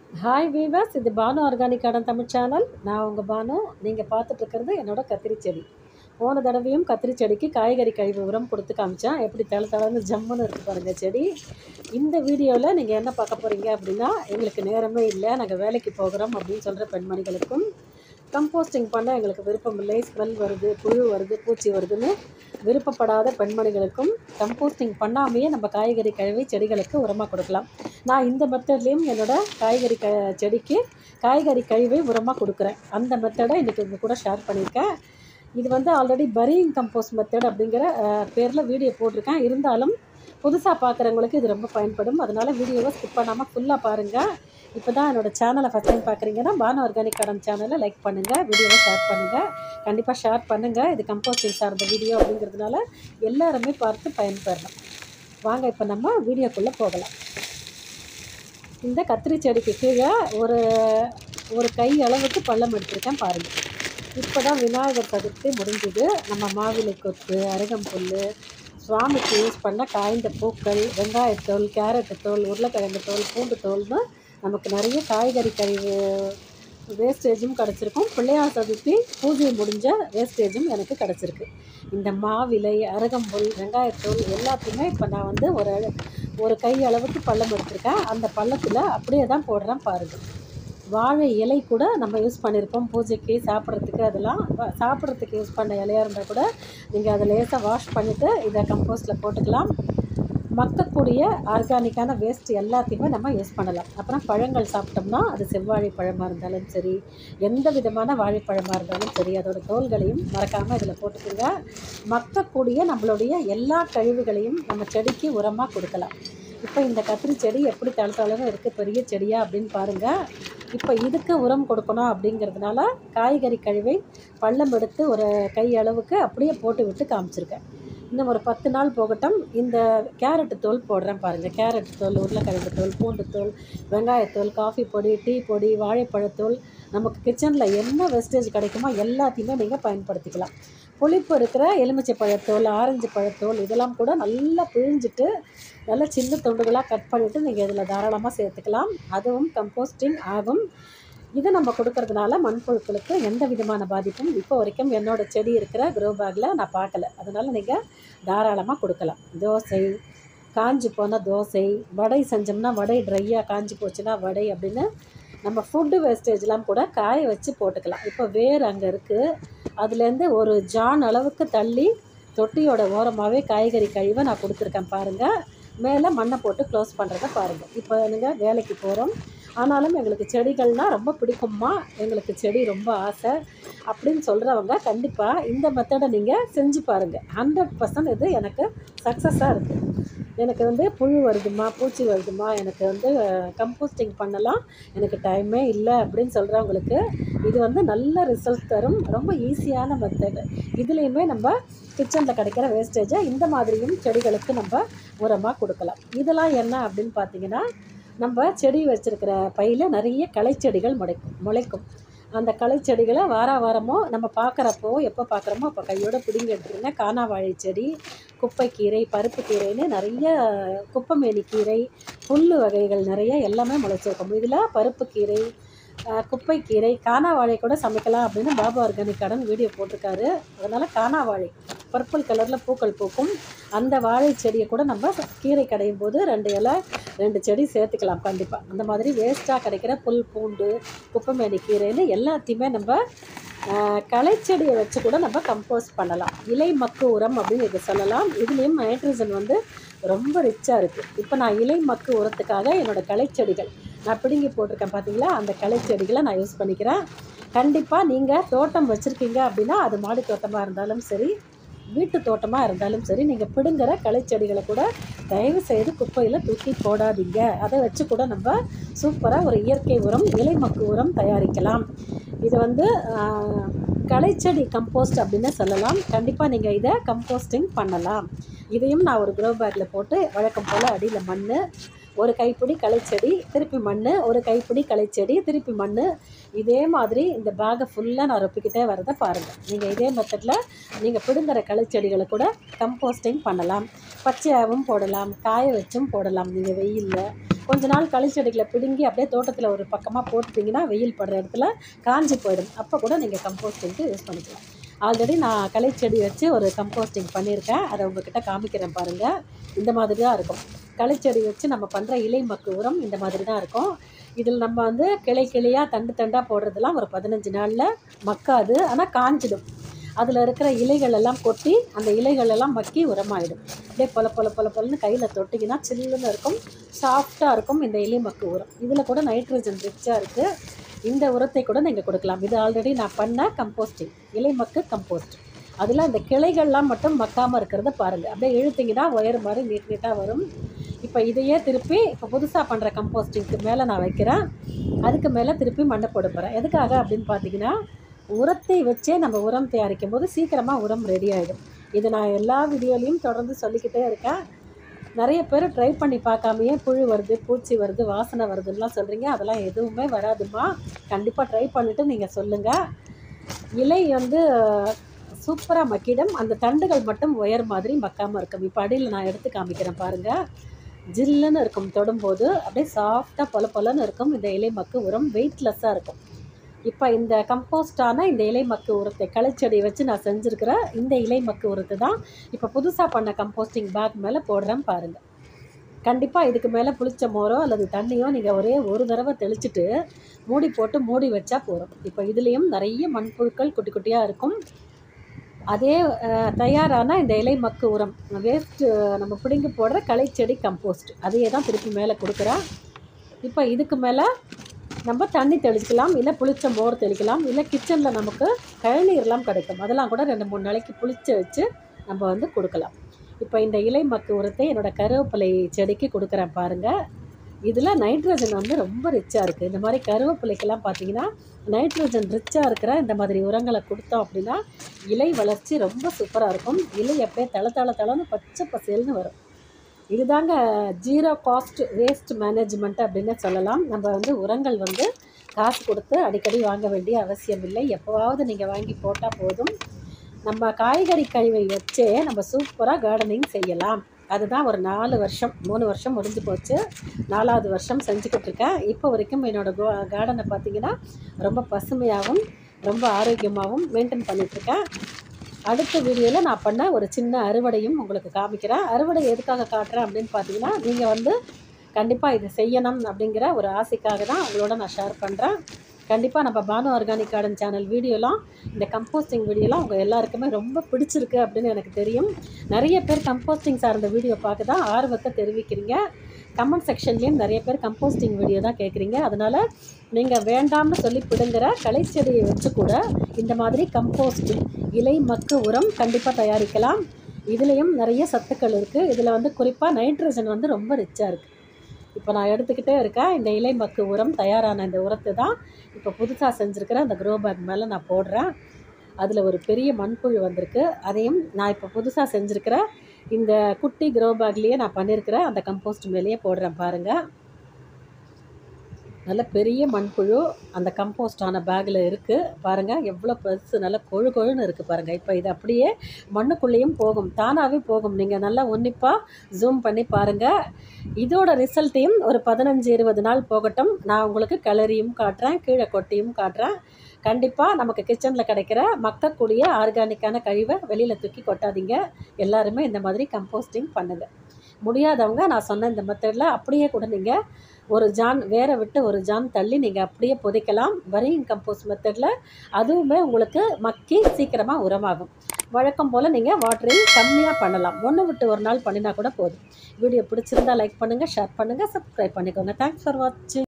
hi viewers இது Banu organic garden Tamil channel நான் உங்கள் பானு நீங்கள் பார்த்துட்டு இருக்கிறது என்னோட கத்திரி செடி போன தடவையும் கத்திரி செடிக்கு காய்கறி கழிவு உரம் கொடுத்து காமிச்சேன் எப்படி தள தளன்னு ஜம்முன்னு இருக்கு பாருங்கள் செடி இந்த வீடியோவில் நீங்கள் என்ன பார்க்க போகிறீங்க அப்படின்னா எங்களுக்கு நேரமே இல்லை நாங்கள் வேலைக்கு போகிறோம் அப்படின்னு சொல்கிற பெண்மணிகளுக்கும் கம்போஸ்டிங் பண்ண எங்களுக்கு விருப்பம் இல்லை ஸ்மெல் வருது புழு வருது பூச்சி வருதுன்னு விருப்பப்படாத பெண்மணிகளுக்கும் கம்போஸ்டிங் பண்ணாமையே நம்ம காய்கறி கழுவி செடிகளுக்கு உரமாக கொடுக்கலாம் நான் இந்த மெத்தட்லேயும் என்னோட காய்கறி க செடிக்கு காய்கறி கழிவை உரமாக கொடுக்குறேன் அந்த மெத்தடை இன்றைக்கி உங்கள் கூட ஷேர் பண்ணியிருக்கேன் இது வந்து ஆல்ரெடி பரியிங் கம்போஸ்ட் மெத்தட் அப்படிங்கிற பேரில் வீடியோ போட்டிருக்கேன் இருந்தாலும் புதுசாக பார்க்குறவங்களுக்கு இது ரொம்ப பயன்படும் அதனால் வீடியோவை ஸ்கிப் பண்ணாமல் ஃபுல்லாக பாருங்கள் இப்போ தான் என்னோடய சேனலை ஃபஸ்ட் டைம் பார்க்குறீங்கன்னா பானு ஆர்கானிக் கார்டன் சேனலை லைக் பண்ணுங்கள் வீடியோவை ஷேர் பண்ணுங்கள் கண்டிப்பாக ஷேர் பண்ணுங்கள் இது கம்போஸ்டிங் சார்ந்த வீடியோ அப்படிங்கிறதுனால எல்லாருமே பார்த்து பயன்பெறலாம் வாங்க இப்போ நம்ம வீடியோக்குள்ளே போகலாம் இந்த கத்திரி செடிக்கு கீழே ஒரு ஒரு கை அளவுக்கு பள்ளம் எடுத்திருக்கேன் பாருங்கள் இப்போ தான் விநாயகர் சதுர்த்தி முடிஞ்சுது நம்ம மாவிலை கொத்து அருகம்புல் சுவாமிக்கு யூஸ் பண்ண காய்ந்த பூக்கள் வெங்காயத்தோல் கேரட்டு தோல் உருளைக்கிழங்கு தோல் பூண்டு தோல்னு நமக்கு நிறைய காய்கறி கழிவு வேஸ்டேஜும் கிடச்சிருக்கும் பிள்ளையார் சதுர்த்தி பூஜை முடிஞ்ச வேஸ்டேஜும் எனக்கு கிடச்சிருக்கு இந்த மாவிலை அருகம்புல் வெங்காயத்தோல் எல்லாத்தையுமே இப்போ நான் வந்து ஒரு ஒரு கை அளவுக்கு பள்ளம் எடுத்திருக்கேன் அந்த பள்ளத்தில் அப்படியே தான் போடுறேன் பாருங்கள் வாழை இலை கூட நம்ம யூஸ் பண்ணியிருப்போம் பூஜைக்கு சாப்பிட்றதுக்கு அதெல்லாம் வ- சாப்பிட்றதுக்கு யூஸ் பண்ண இலையாக இருந்தால் கூட நீங்கள் அதை லேசாக வாஷ் பண்ணிவிட்டு இதை கம்போஸ்ட்டில் போட்டுக்கலாம் மக்கக்கூடிய ஆர்கானிக்கான வேஸ்ட் எல்லாத்தையுமே நம்ம யூஸ் பண்ணலாம் அப்புறம் பழங்கள் சாப்பிட்டோம்னா அது செவ்வாழை பழமாக இருந்தாலும் சரி எந்த விதமான வாழைப்பழமாக இருந்தாலும் சரி அதோட தோல்களையும் மறக்காமல் இதில் போட்டுக்கோங்க மக்கக்கூடிய நம்மளுடைய எல்லா கழிவுகளையும் நம்ம செடிக்கு உரமாக கொடுக்கலாம் இப்போ இந்த கத்திரி செடி எப்படி தளத்தளவு இருக்குது பெரிய செடியா அப்படின்னு பாருங்கள் இப்போ இதுக்கு உரம் கொடுக்கணும் அப்படிங்கிறதுனால காய்கறி கழிவை பள்ளம் எடுத்து ஒரு கை அளவுக்கு அப்படியே போட்டு விட்டு காமிச்சிருக்கேன் இன்னும் ஒரு பத்து நாள் போகட்டும் இந்த கேரட்டு தோல் போடுறேன் பாருங்கள் கேரட் தோல் உருளைக்கிழங்கு தோல் பூண்டு தோல் வெங்காயத்தோல் காஃபி பொடி டீ பொடி வாழைப்பழத்தோல் நமக்கு கிச்சனில் என்ன வெஸ்டேஜ் கிடைக்குமோ எல்லாத்தையுமே நீங்கள் பயன்படுத்திக்கலாம் புளிப்பு இருக்கிற எலுமிச்சை பழத்தோல் ஆரஞ்சு பழத்தோல் இதெல்லாம் கூட நல்லா பிழிஞ்சிட்டு நல்லா சின்ன துண்டுகளாக கட் பண்ணிவிட்டு நீங்கள் இதில் தாராளமாக சேர்த்துக்கலாம் அதுவும் கம்போஸ்டிங் ஆகும் இது நம்ம கொடுக்கறதுனால மண்புழுக்களுக்கு எந்த விதமான பாதிப்பும் இப்போ வரைக்கும் என்னோட செடி இருக்கிற க்ரோ பேக்கில் நான் பார்க்கல அதனால் நீங்கள் தாராளமாக கொடுக்கலாம் தோசை காஞ்சி போன தோசை வடை செஞ்சோம்னா வடை ட்ரையாக காஞ்சி போச்சுன்னா வடை அப்படின்னு நம்ம ஃபுட்டு வேஸ்டேஜ்லாம் கூட காய வச்சு போட்டுக்கலாம் இப்போ வேர் அங்கே இருக்குது அதுலேருந்து ஒரு ஜான் அளவுக்கு தள்ளி தொட்டியோட ஓரமாகவே காய்கறி கழிவை நான் கொடுத்துருக்கேன் பாருங்கள் மேலே மண்ணை போட்டு க்ளோஸ் பண்ணுறத பாருங்கள் இப்போ நீங்கள் வேலைக்கு போகிறோம் ஆனாலும் எங்களுக்கு செடிகள்னால் ரொம்ப பிடிக்குமா எங்களுக்கு செடி ரொம்ப ஆசை அப்படின்னு சொல்கிறவங்க கண்டிப்பாக இந்த மெத்தடை நீங்கள் செஞ்சு பாருங்கள் ஹண்ட்ரட் பர்சன்ட் இது எனக்கு சக்ஸஸாக இருக்குது எனக்கு வந்து புழு வருதுமா பூச்சி வருதுமா எனக்கு வந்து கம்போஸ்டிங் பண்ணலாம் எனக்கு டைமே இல்லை அப்படின்னு சொல்கிறவங்களுக்கு இது வந்து நல்ல ரிசல்ட் தரும் ரொம்ப ஈஸியான மெத்தடு இதுலேயுமே நம்ம கிச்சனில் கிடைக்கிற வேஸ்டேஜை இந்த மாதிரியும் செடிகளுக்கு நம்ம உரமாக கொடுக்கலாம் இதெல்லாம் என்ன அப்படின்னு பார்த்தீங்கன்னா நம்ம செடி வச்சுருக்கிற பையில் நிறைய களைச்செடிகள் முளைக்கும் முளைக்கும் அந்த களைச்செடிகளை வார வாரமோ நம்ம பார்க்குறப்போ எப்போ பார்க்குறோமோ அப்போ கையோட பிடுங்கி எடுத்துருங்க காணாவாழை செடி குப்பைக்கீரை பருப்பு கீரைன்னு நிறைய குப்பைமேனி கீரை புல் வகைகள் நிறைய எல்லாமே முளைச்சிருக்கும் இதில் பருப்பு கீரை அஹ், குப்பைக்கீரை காணாவாழை கூட சமைக்கலாம் அப்படின்னு பாபா ஆர்கானிக் கார்டன் வீடியோ போட்டிருக்காரு அதனால் காணாவாழை பர்பிள் கலரில் பூக்கள் பூக்கும் அந்த வாழை செடியை கூட நம்ம கீரை கடையும் போது ரெண்டு இலை ரெண்டு செடி சேர்த்துக்கலாம் கண்டிப்பாக அந்த மாதிரி வேஸ்ட்டாக கிடைக்கிற புல் பூண்டு குப்பைமேனி கீரைன்னு எல்லாத்தையுமே நம்ம ஆஹ், களைச்செடியை வச்சு கூட நம்ம கம்போஸ்ட் பண்ணலாம் இலை மக்கு உரம் அப்படின்னு இது சொல்லலாம் இதுலேயும் நைட்ரஜன் வந்து ரொம்ப ரிச்சாக இருக்குது இப்போ நான் இலை மக்கு உரத்துக்காக என்னோடய களைச்செடிகள் நான் பிடுங்கி போட்டிருக்கேன் பார்த்தீங்களா அந்த களைச்செடிகளை நான் யூஸ் பண்ணிக்கிறேன் கண்டிப்பாக நீங்கள் தோட்டம் வச்சுருக்கீங்க அப்படின்னா அது மாடி தோட்டமாக இருந்தாலும் சரி வீட்டு தோட்டமாக இருந்தாலும் சரி நீங்கள் பிடுங்குற களைச்செடிகளை கூட தயவு செய்து குப்பையில் தூக்கி போடாதீங்க அதை வச்சு கூட நம்ம சூப்பராக ஒரு இயற்கை உரம் இலை மக்கு உரம் தயாரிக்கலாம் இது வந்து ஆஹ், களைச்செடி கம்போஸ்ட் அப்படின்னு சொல்லலாம் கண்டிப்பாக நீங்கள் இதை கம்போஸ்டிங் பண்ணலாம் இதையும் நான் ஒரு க்ரோ பேக்கில் போட்டு வழக்கம் போல் அடியில் மண் ஒரு கைப்பிடி களைச்செடி திருப்பி மண் ஒரு கைப்பிடி களைச்செடி திருப்பி மண் இதே மாதிரி இந்த பேக்கை ஃபுல்லாக நான் ரொப்பிக்கிட்டே வரதை பாருங்கள் நீங்கள் இதே மெத்தடில் நீங்கள் பிடுங்குற களைச்செடிகளை கூட கம்போஸ்டிங் பண்ணலாம் பச்சையாகவும் போடலாம் காய வச்சும் போடலாம் நீங்கள் வெயிலில் கொஞ்ச நாள் களிச்செடிகளை பிடுங்கி அப்படியே தோட்டத்தில் ஒரு பக்கமாக போட்டுட்டிங்கன்னா வெயில் படுற இடத்துல காஞ்சி போயிடும் அப்போ கூட நீங்கள் கம்போஸ்டிங்க்கு யூஸ் பண்ணிக்கலாம் ஆல்ரெடி நான் களைச்செடி வச்சு ஒரு கம்போஸ்டிங் பண்ணியிருக்கேன் அதை உங்ககிட்ட காமிக்கிறேன் பாருங்கள் இந்த மாதிரி தான் இருக்கும் களைச்செடி வச்சு நம்ம பண்ணுற இலை மக்கு உரம் இந்த மாதிரி தான் இருக்கும் இதில் நம்ம வந்து கிளை கிளையாக தண்டு தண்டாக போடுறதெல்லாம் ஒரு பதினஞ்சு நாளில் மக்காது ஆனால் காஞ்சிடும் அதில் இருக்கிற இலைகள் எல்லாம் கொட்டி அந்த இலைகள் எல்லாம் மக்கி உரமாயிடும் அப்படியே பொல பொல பொல பொலன்னு கையில் தொட்டிங்கன்னா சில்லுன்னு இருக்கும் சாஃப்டாக இருக்கும் இந்த இலை மக்கு உரம் இதில் கூட நைட்ரஜன் ரிச்சாக இருக்குது இந்த உரத்தை கூட நீங்கள் கொடுக்கலாம் இது ஆல்ரெடி நான் பண்ண கம்போஸ்டிங் இலை மக்கு கம்போஸ்ட் அதில் அந்த கிளைகள்லாம் மட்டும் மக்காமல் இருக்கிறத பாருங்கள் அப்படியே இழுத்தீங்கன்னா ஒயர் மாதிரி நீட் நீட்டாக வரும் இப்போ இதையே திருப்பி இப்போ புதுசாக பண்ணுற கம்போஸ்டிங்க்கு மேலே நான் வைக்கிறேன் அதுக்கு மேலே திருப்பி மண்ணை போட போகிறேன் எதுக்காக அப்படின்னு பார்த்தீங்கன்னா உரத்தை வச்சே நம்ம உரம் தயாரிக்கும் போது சீக்கிரமாக உரம் ரெடி ஆகிடும் இது நான் எல்லா வீடியோலையும் தொடர்ந்து சொல்லிக்கிட்டே இருக்கேன் நிறைய பேர் ட்ரை பண்ணி பார்க்காமையே புழு வருது பூச்சி வருது வாசனை வருதுன்னெலாம் சொல்கிறீங்க அதெல்லாம் எதுவுமே வராதுமா கண்டிப்பாக ட்ரை பண்ணிவிட்டு நீங்கள் சொல்லுங்கள் இலை வந்து சூப்பராக மக்கிடும் அந்த தண்டுகள் மட்டும் ஒயர் மாதிரி மக்காமல் இருக்கும் இப்போ அடியில் நான் எடுத்து காமிக்கிறேன் பாருங்கள் ஜில்லுன்னு இருக்கும் தொடும்போது அப்படியே சாஃப்டாக பொல பொலன்னு இருக்கும் இந்த இலை மக்கு உரம் வெயிட்லெஸ்ஸாக இருக்கும் இப்போ இந்த கம்போஸ்டான இந்த இலை மக்கு உரத்தை களைச்செடி வச்சு நான் செஞ்சுருக்கிற இந்த இலை மக்கு உரத்தை தான் இப்போ புதுசாக பண்ண கம்போஸ்டிங் பேக் மேலே போடுறேன் பாருங்கள் கண்டிப்பாக இதுக்கு மேலே புளிச்ச மோரோ அல்லது தண்ணியோ நீங்கள் ஒரே ஒரு தடவை தெளிச்சிட்டு மூடி போட்டு மூடி வச்சா போதும் இப்போ இதுலேயும் நிறைய மண்புழுக்கள் குட்டி குட்டியாக இருக்கும் அதே அஹ், தயாரான இந்த இலை மக்கு உரம் வேஸ்ட்டு நம்ம பிடுங்கி போடுற களைச்செடி கம்போஸ்ட் அதையே தான் திருப்பி மேலே கொடுக்குறேன் இப்போ இதுக்கு மேலே நம்ம தண்ணி தெளிக்கலாம் இல்லை புளிச்ச மோர் தெளிக்கலாம் இல்லை கிச்சனில் நமக்கு கழநீர்லாம் கிடைக்கும் அதெல்லாம் கூட ரெண்டு மூணு நாளைக்கு புளிச்சு வச்சு நம்ம வந்து கொடுக்கலாம் இப்போ இந்த இலை மக்கு உரத்தை என்னோட கருவேப்பிலை செடிக்கு கொடுக்குறேன் பாருங்கள் இதில் நைட்ரஜன் வந்து ரொம்ப ரிச்சாக இருக்குது இந்த மாதிரி கருவேப்பிலைக்கெல்லாம் பார்த்தீங்கன்னா நைட்ரஜன் ரிச்சாக இருக்கிற இந்த மாதிரி உரங்களை கொடுத்தோம் அப்படின்னா இலை வளர்ச்சி ரொம்ப சூப்பராக இருக்கும் இலை அப்படியே தள தள தளன்னு பச்சை பசேல்னு வரும் இதுதாங்க ஜீரோ காஸ்ட் வேஸ்ட் மேனேஜ்மெண்ட் அப்படின்னு சொல்லலாம் நம்ம வந்து உரங்கள் வந்து காசு கொடுத்து அடிக்கடி வாங்க வேண்டிய அவசியம் இல்லை எப்போவாவது நீங்கள் வாங்கி போட்டால் போதும் நம்ம காய்கறி கழிவை வச்சே நம்ம சூப்பராக கார்டனிங் செய்யலாம் அதுதான் ஒரு நாலு வருஷம் மூணு வருஷம் முடிஞ்சு போச்சு நாலாவது வருஷம் செஞ்சுக்கிட்டு இருக்கேன் இப்போ வரைக்கும் என்னோடய கோ கார்டனை பார்த்தீங்கன்னா ரொம்ப பசுமையாகவும் ரொம்ப ஆரோக்கியமாகவும் மெயின்டைன் பண்ணிகிட்ருக்கேன் அடுத்த வீடியோவில் நான் பண்ண ஒரு சின்ன அறுவடையும் உங்களுக்கு காமிக்கிறேன் அறுவடை எதுக்காக காட்டுறேன் அப்படின்னு பார்த்தீங்கன்னா நீங்கள் வந்து கண்டிப்பாக இது செய்யணும் அப்படிங்கிற ஒரு ஆசைக்காக தான் உங்களோட நான் ஷேர் பண்ணுறேன் கண்டிப்பாக நம்ம பானு ஆர்கானிக் கார்டன் சேனல் வீடியோலாம் இந்த கம்போஸ்டிங் வீடியோலாம் உங்கள் எல்லாருக்குமே ரொம்ப பிடிச்சிருக்கு அப்படின்னு எனக்கு தெரியும் நிறைய பேர் கம்போஸ்டிங் சார்ந்த வீடியோ பார்க்க தான் ஆர்வத்தை தெரிவிக்கிறீங்க கமெண்ட் செக்ஷன்லேயும் நிறைய பேர் கம்போஸ்டிங் வீடியோ தான் கேட்குறீங்க அதனால் நீங்கள் வேண்டாம்னு சொல்லி பிடுங்குற களைச்செடியை வச்சு கூட இந்த மாதிரி கம்போஸ்ட் இலை மக்கு உரம் கண்டிப்பாக தயாரிக்கலாம் இதுலேயும் நிறைய சத்துக்கள் இருக்குது இதில் வந்து குறிப்பாக நைட்ரஜன் வந்து ரொம்ப ரிச்சாக இருக்குது இப்போ நான் எடுத்துக்கிட்டே இருக்கேன் இந்த இலை மக்கு உரம் தயாரான இந்த உரத்தை தான் இப்போ புதுசாக செஞ்சுருக்கிற அந்த க்ரோ பேக் மேலே நான் போடுறேன் அதில் ஒரு பெரிய மண்புழு வந்திருக்கு அதையும் நான் இப்போ புதுசாக செஞ்சுருக்கிற இந்த குட்டி க்ரோ பேக்லேயே நான் பண்ணியிருக்கிற அந்த கம்போஸ்ட் மேலேயே போடுறேன் பாருங்கள் நல்ல பெரிய மண்புழு அந்த கம்போஸ்டான பேக்கில் இருக்குது பாருங்கள் எவ்வளோ பெருசு நல்ல கொழு கொழுன்னு இருக்குது பாருங்கள் இப்போ இது அப்படியே மண்ணுக்குள்ளேயும் போகும் தானாகவே போகும் நீங்கள் நல்லா உன்னிப்பாக ஜூம் பண்ணி பாருங்கள் இதோட ரிசல்ட்டையும் ஒரு பதினஞ்சு இருபது நாள் போகட்டும் நான் உங்களுக்கு கலரியும் காட்டுறேன் கீழே கொட்டியும் காட்டுறேன் கண்டிப்பாக நமக்கு கிச்சனில் கிடைக்கிற மக்கக்கூடிய ஆர்கானிக்கான கழிவை வெளியில் தூக்கி கொட்டாதீங்க எல்லாருமே இந்த மாதிரி கம்போஸ்டிங் பண்ணுங்கள் முடியாதவங்க நான் சொன்ன இந்த மெத்தடில் அப்படியே கூட நீங்கள் ஒரு ஜான் வேற விட்டு ஒரு ஜான் தள்ளி நீங்கள் அப்படியே புதைக்கலாம் வரிங் கம்போஸ்ட் மெத்தடில் அதுவுமே உங்களுக்கு மக்கி சீக்கிரமாக உரமாகும் வழக்கம் போல் நீங்கள் வாட்டரிங் கம்மியாக பண்ணலாம் ஒன்று விட்டு ஒரு நாள் பண்ணினா கூட போதும் வீடியோ பிடிச்சிருந்தா லைக் பண்ணுங்கள் ஷேர் பண்ணுங்கள் சப்ஸ்கிரைப் பண்ணிக்கோங்க தேங்க்ஸ் ஃபார் வாட்சிங்